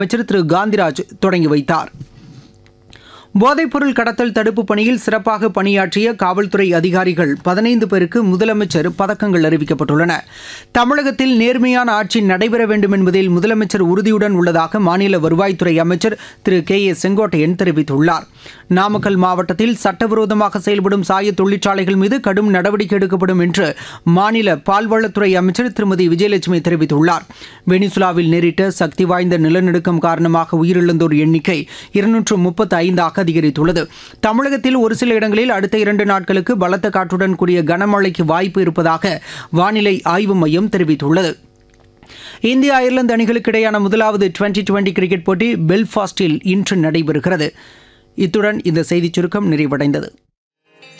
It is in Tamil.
அமைச்சர் திரு காந்திராஜ் தொடங்கி வைத்தார் போதைப்பொருள் கடத்தல் தடுப்பு பணியில் சிறப்பாக பணியாற்றிய காவல்துறை அதிகாரிகள் பதினைந்து பேருக்கு முதலமைச்சர் பதக்கங்கள் அறிவிக்கப்பட்டுள்ளன தமிழகத்தில் நேர்மையான ஆட்சி நடைபெற வேண்டும் என்பதில் முதலமைச்சர் உறுதியுடன் உள்ளதாக மாநில வருவாய்த்துறை அமைச்சர் திரு கே ஏ செங்கோட்டையன் தெரிவித்துள்ளார் நாமக்கல் மாவட்டத்தில் சட்டவிரோதமாக செயல்படும் சாய தொழிற்சாலைகள் மீது கடும் நடவடிக்கை எடுக்கப்படும் என்று மாநில பால்வளத்துறை அமைச்சர் திருமதி விஜயலட்சுமி தெரிவித்துள்ளார் வெனிசுலாவில் நேரிட்ட சக்தி வாய்ந்த நிலநடுக்கம் காரணமாக உயிரிழந்தோர் எண்ணிக்கை இருநூற்று முப்பத்தி ஐந்தாக அதிகரித்துள்ளது தமிழகத்தில் ஒரு சில இடங்களில் அடுத்த இரண்டு நாட்களுக்கு பலத்த காற்றுடன் கூடிய கனமழைக்கு வாய்ப்பு இருப்பதாக வானிலை ஆய்வு மையம் தெரிவித்துள்ளது இந்திய அயர்லாந்து அணிகளுக்கு இடையான முதலாவது டுவெண்டி டுவெண்டி கிரிக்கெட் போட்டி பெல்ஃபாஸ்டில் இன்று நடைபெறுகிறது இத்துடன் இந்த செய்திச் சுருக்கம் நிறைவடைந்தது